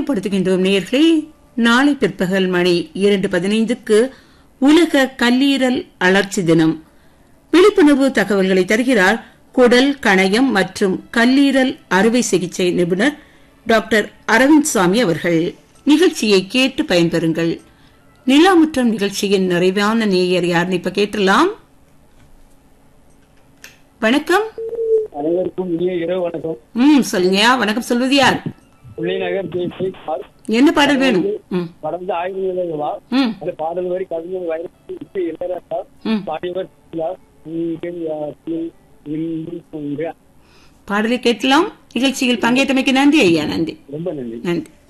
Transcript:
நினைவுபடுத்துகின்றோம் நேயர்களே நாளை பிற்பகல் மணி இரண்டு பதினைந்துக்கு உலக கல்லீரல் அழற்சி தினம் விழிப்புணர்வு தகவல்களை தருகிறார் குடல் கணையம் மற்றும் கல்லீரல் அறுவை சிகிச்சை நிபுணர் டாக்டர் அரவிந்த் சாமி அவர்கள் நிகழ்ச்சியை கேட்டு பயன்பெறுங்கள் நிலாமுற்றம் நிகழ்ச்சியின் நிறைவான நேயர் யாருன்னு இப்ப கேட்டலாம் வணக்கம் அனைவருக்கும் இனிய இரவு வணக்கம் ம் சொல்லுங்கயா வணக்கம் சொல்வது யார் புள்ளிநகர் ஜே பி ஆர். என்ன பாடல் வேணும் ம் கடந்த ஆய்வு நிலையங்களா ம் அந்த பாடல் வரி கவிஞர் வைரத்தி இசை இளையராஜா ம் பாடியவர் சிலா. நீங்கள் யாத்திரை இன்று கூற. பாடலை கேட்கலாம் நிகழ்ச்சியில் பங்கேற்றமைக்கு நன்றி ஐயா நன்றி ரொம்ப நன்றி நன்றி